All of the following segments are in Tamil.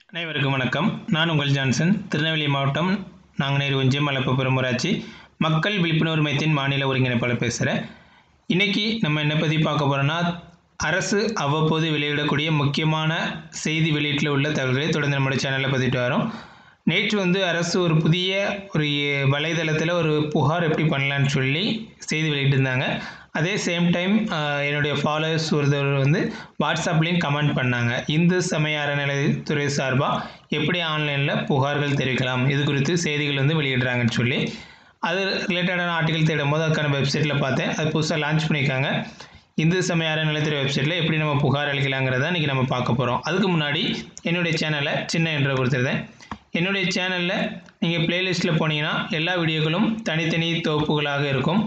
அனைவருக்கும் வணக்கம் நான் உங்கள் ஜான்சன் திருநெல்வேலி மாவட்டம் நாங்குநேரி ஒன்றியம் மலப்புப்புறம் ஊராட்சி மக்கள் விழிப்புணர்வு மையத்தின் மாநில ஒருங்கிணைப்பாளர் பேசுகிறேன் இன்றைக்கி நம்ம என்ன பற்றி பார்க்க போகிறோன்னா அரசு அவ்வப்போது வெளியிடக்கூடிய முக்கியமான செய்தி வெளியீட்டில் உள்ள தகவல்களை தொடர்ந்து நம்மளுடைய சேனலில் பதிவிட்டு வரோம் நேற்று வந்து அரசு ஒரு புதிய ஒரு வலைதளத்தில் ஒரு புகார் எப்படி பண்ணலான்னு சொல்லி செய்தி வெளியிட்டிருந்தாங்க அதே சேம் டைம் என்னுடைய ஃபாலோவர்ஸ் ஒருத்தர் வந்து வாட்ஸ்அப்லேயும் கமெண்ட் பண்ணாங்க இந்து சமய அறநிலைத்துறை சார்பாக எப்படி ஆன்லைனில் புகார்கள் தெரிவிக்கலாம் இது குறித்து செய்திகள் வந்து வெளியிடுறாங்கன்னு சொல்லி அது ரிலேட்டடான ஆர்டிகல் தேடும் போது அதுக்கான வெப்சைட்டில் பார்த்தேன் அது புதுசாக லான்ச் பண்ணியிருக்காங்க இந்து சமய அறநிலைத்துறை வெப்சைட்டில் எப்படி நம்ம புகார் அளிக்கலாங்கிறத இன்றைக்கி நம்ம பார்க்க போகிறோம் அதுக்கு முன்னாடி என்னுடைய சேனலை சின்ன என்று கொடுத்துருந்தேன் என்னுடைய சேனலில் நீங்கள் ப்ளேலிஸ்ட்டில் போனீங்கன்னா எல்லா வீடியோக்களும் தனித்தனி தொகுப்புகளாக இருக்கும்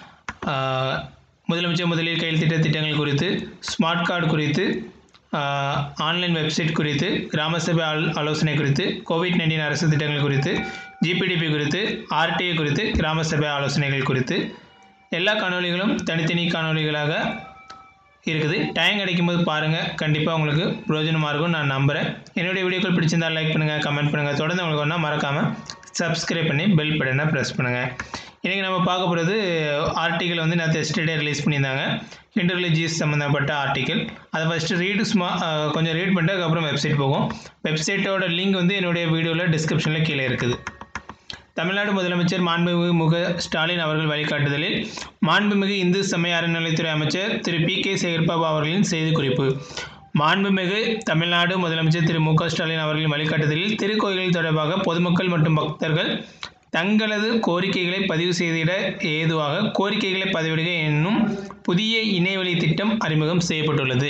ஆஹ், முதலமைச்சர் முதலில் கையெழுத்திட்ட திட்டங்கள் குறித்து ஸ்மார்ட் கார்டு குறித்து ஆஹ், ஆன்லைன் வெப்சைட் குறித்து கிராம சபை ஆல் ஆலோசனை குறித்து கோவிட் நைன்டீன் அரசு திட்டங்கள் குறித்து ஜிபிடிபி குறித்து ஆர்டிஐ குறித்து கிராம சபை ஆலோசனைகள் குறித்து எல்லா காணொளிகளும் தனித்தனி காணொளிகளாக இருக்குது டைம் கிடைக்கும்போது பாருங்கள் கண்டிப்பாக உங்களுக்கு பிரயோஜனமாக இருக்கும் நான் நம்புகிறேன் என்னுடைய வீடியோக்கள் பிடிச்சிருந்தால் லைக் பண்ணுங்கள் கமெண்ட் பண்ணுங்கள் தொடர்ந்து உங்களுக்கு ஒன்றா மறக்காமல் சப்ஸ்கிரைப் பண்ணி பெல் பட்டனை ப்ரெஸ் பண்ணுங்கள் இன்றைக்கி நம்ம பார்க்க போகிறது ஆர்டிக்கல் வந்து நேற்று எஸ்டர்டே ரிலீஸ் பண்ணியிருந்தாங்க இன்டர்லிஜியஸ் சம்மந்தப்பட்ட ஆர்டிக்கல் அதை ஃபஸ்ட்டு ரீடு சும்மா அஹ், கொஞ்சம் ரீட் பண்ணிட்டு அதுக்கப்புறம் வெப்சைட் போகும் வெப்சைட்டோட லிங்க் வந்து என்னுடைய வீடியோவில் டிஸ்கிரிப்ஷனில் கீழே இருக்குது தமிழ்நாடு முதலமைச்சர் மாண்புமிகு முக ஸ்டாலின் அவர்கள் வழிகாட்டுதலில் மாண்புமிகு இந்து சமய அறநிலைத்துறை அமைச்சர் திரு பி கே சேகர்பாபு அவர்களின் செய்திக்குறிப்பு மாண்புமிகு தமிழ்நாடு முதலமைச்சர் திரு மு க ஸ்டாலின் அவர்களின் வழிகாட்டுதலில் திருக்கோயில்கள் தொடர்பாக பொதுமக்கள் மற்றும் பக்தர்கள் தங்களது கோரிக்கைகளை பதிவு செய்திட ஏதுவாக கோரிக்கைகளை பதிவிடுக என்னும் புதிய இணையவழி திட்டம் அறிமுகம் செய்யப்பட்டுள்ளது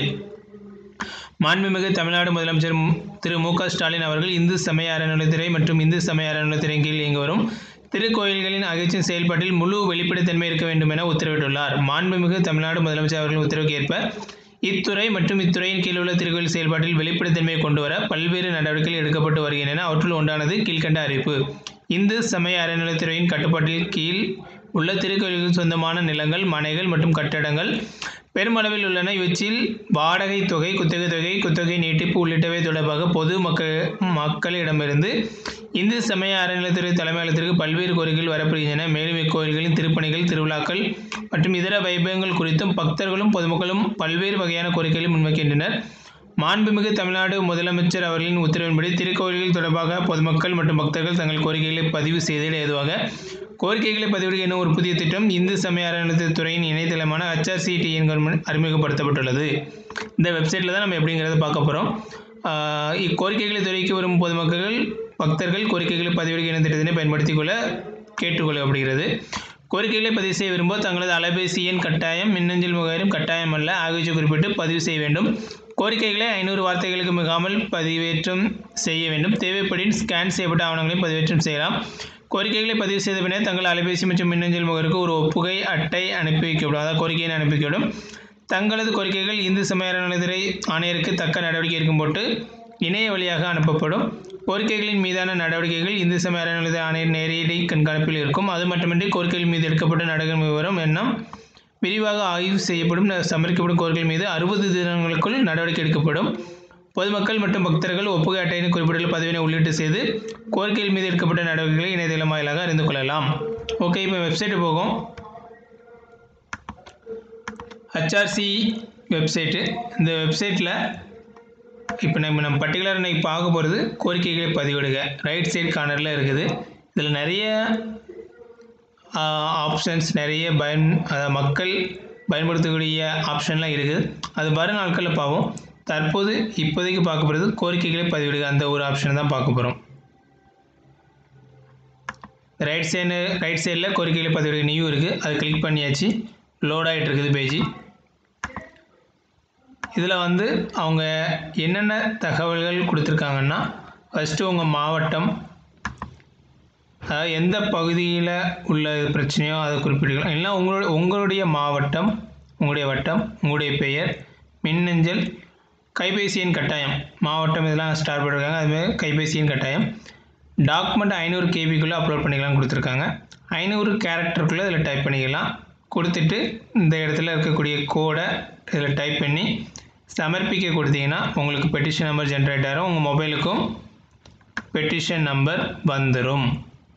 மாண்புமிகு தமிழ்நாடு முதலமைச்சர் மு- திரு மு க ஸ்டாலின் அவர்கள் இந்து சமய அறநிலைத்துறை மற்றும் இந்து சமய அறநிலைத்துறையின் கீழ் இயங்கி வரும் திருக்கோயில்களின் அகழ்ச்சியின் செயல்பாட்டில் முழு வெளிப்படைத்தன்மை இருக்க வேண்டும் என உத்தரவிட்டுள்ளார் மாண்புமிகு தமிழ்நாடு முதலமைச்சர் அவர்களின் உத்தரவுக்கு ஏற்ப இத்துறை மற்றும் இத்துறையின் கீழ் உள்ள திருக்கோயில் செயல்பாட்டில் வெளிப்படைத்தன்மையை கொண்டுவர பல்வேறு நடவடிக்கைகள் எடுக்கப்பட்டு வருகின்றன அவற்றுள் ஒன்றானது கீழ்க்கண்ட அறிவிப்பு இந்து சமய அறநிலைத்துறையின் கட்டுப்பாட்டில் கீழ் உள்ள திருக்கோயில்களுக்கு சொந்தமான நிலங்கள் மனைகள் மற்றும் கட்டடங்கள் பெருமளவில் உள்ளன இவற்றில் வாடகை தொகை குத்தகை தொகை குத்தகை நீட்டிப்பு உள்ளிட்டவை தொடர்பாக பொது மக்கள் மக்களிடமிருந்து இந்து சமய அறநிலைத்துறை தலைமையகத்திற்கு பல்வேறு கோரிக்கைகள் வரப்படுகின்றன மேலும் இக்கோயில்களின் திருப்பணிகள் திருவிழாக்கள் மற்றும் இதர வைபவங்கள் குறித்தும் பக்தர்களும் பொதுமக்களும் பல்வேறு வகையான கோரிக்கைகளை முன்வைக்கின்றனர் மாண்புமிகு தமிழ்நாடு முதலமைச்சர் அவர்களின் உத்தரவின்படி திருக்கோயில்கள் தொடர்பாக பொதுமக்கள் மற்றும் பக்தர்கள் தங்கள் கோரிக்கைகளை பதிவு செய்திட ஏதுவாக கோரிக்கைகளை பதிவிடுக எனும் ஒரு புதிய திட்டம் இந்து சமய அறநிலையத்துறையின் இணையதளமான ஹச்ஆர்சிடிஎன் கவர்மெண்ட் அறிமுகப்படுத்தப்பட்டுள்ளது இந்த வெப்சைட்டில் தான் நம்ம எப்படிங்கிறத பார்க்க போகிறோம் இக்கோரிக்கைகளை தெரிவிக்க வரும் பொதுமக்கள் பக்தர்கள் கோரிக்கைகளை பதிவிடுக எனும் திட்டத்தினை பயன்படுத்திக் கொள்ள கேட்டுக்கொள்ளப்படுகிறது கோரிக்கைகளை பதிவு செய்ய விரும்புவோர் தங்களது அலைபேசி எண் கட்டாயம் மின்னஞ்சல் முகவரியும் கட்டாயம் அல்ல ஆகியவற்றை குறிப்பிட்டு பதிவு செய்ய வேண்டும் கோரிக்கைகளை ஐநூறு வார்த்தைகளுக்கு மிகாமல் பதிவேற்றம் செய்ய வேண்டும் தேவைப்படின் ஸ்கேன் செய்யப்பட்ட ஆவணங்களையும் பதிவேற்றம் செய்யலாம் கோரிக்கைகளை பதிவு செய்த பின்னர் தங்கள் அலைபேசி மற்றும் மின்னஞ்சல் முகவருக்கு ஒரு ஒப்புகை அட்டை அனுப்பி வைக்கப்படும் அதாவது கோரிக்கையை அனுப்பி வைக்கப்படும் தங்களது கோரிக்கைகள் இந்து சமய அறநிலையத்துறை ஆணையருக்கு தக்க நடவடிக்கை இருக்கும் போட்டு இணைய வழியாக அனுப்பப்படும் கோரிக்கைகளின் மீதான நடவடிக்கைகள் இந்து சமய அறநிலையத்துறை ஆணையர் நேரடி கண்காணிப்பில் இருக்கும் அது மட்டுமின்றி கோரிக்கைகள் மீது எடுக்கப்பட்ட நடவடிக்கை விவரம் எண்ணம் விரிவாக ஆய்வு செய்யப்படும் ந- சமர்ப்பிக்கப்படும் கோரிக்கைகள் மீது அறுபது தினங்களுக்குள் நடவடிக்கை எடுக்கப்படும் பொதுமக்கள் மற்றும் பக்தர்கள் ஒப்புகை அட்டையின் குறிப்பிட்டுள்ள பதிவினை உள்ளீட்டு செய்து கோரிக்கைகள் மீது எடுக்கப்பட்ட நடவடிக்கைகளை இணையதளம் வாயிலாக அறிந்து கொள்ளலாம் ஓகே இப்போ வெப்சைட்டு போகும் ஹச்ஆர்சி வெப்சைட்டு இந்த வெப்சைட்டில் இப்போ நம்ம நம்ம பர்டிகுலர் இன்னைக்கு பார்க்க போகிறது கோரிக்கைகளை பதிவிடுக ரைட் சைடு கார்னரில் இருக்குது இதில் நிறைய ஆப்ஷன்ஸ் நிறைய பயன் அதாவது மக்கள் பயன்படுத்தக்கூடிய ஆப்ஷன்லாம் இருக்குது அது வரும் நாட்களில் பார்ப்போம் தற்போது இப்போதைக்கு பார்க்க போகிறது கோரிக்கைகளை பதிவிடுக அந்த ஒரு ஆப்ஷன் தான் பார்க்க போகிறோம் ரைட் சைடு ரைட் சைடில் கோரிக்கைகளை பதிவிடுக நியூ இருக்குது அதை கிளிக் பண்ணியாச்சு லோட் ஆகிட்டு இருக்குது பேஜ் இதில் வந்து அவங்க என்னென்ன தகவல்கள் கொடுத்துருக்காங்கன்னா ஃபஸ்ட்டு உங்கள் மாவட்டம் அதாவது எந்த பகுதியில் உள்ள பிரச்சனையோ அதை குறிப்பிட்டுக்கலாம் இல்லைனா உங்களோட உங்களுடைய மாவட்டம் உங்களுடைய வட்டம் உங்களுடைய பெயர் மின்னஞ்சல் கைபேசி எண் கட்டாயம் மாவட்டம் இதெல்லாம் ஸ்டார்ட் பண்ணிருக்காங்க அதுமாதிரி கைபேசி எண் கட்டாயம் டாக்குமெண்ட் ஐநூறு கேபிக்குள்ளே அப்லோட் பண்ணிக்கலாம் கொடுத்துருக்காங்க ஐநூறு கேரக்டருக்குள்ளே இதில் டைப் பண்ணிக்கலாம் கொடுத்துட்டு இந்த இடத்துல இருக்கக்கூடிய கோடை இதில் டைப் பண்ணி சமர்ப்பிக்க கொடுத்தீங்கன்னா உங்களுக்கு பெட்டிஷன் நம்பர் ஜென்ரேட் ஆகும் உங்கள் மொபைலுக்கும் பெட்டிஷன் நம்பர் வந்துடும்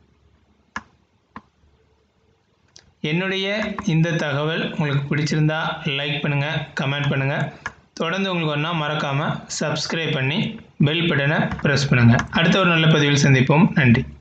என்னுடைய இந்த தகவல் உங்களுக்கு பிடிச்சிருந்தா லைக் பண்ணுங்கள் கமெண்ட் பண்ணுங்கள் தொடர்ந்து உங்களுக்கு ஒன்றா மறக்காமல் சப்ஸ்கிரைப் பண்ணி பெல் பட்டனை ப்ரெஸ் பண்ணுங்கள் அடுத்த ஒரு நல்ல பதிவில் சந்திப்போம் நன்றி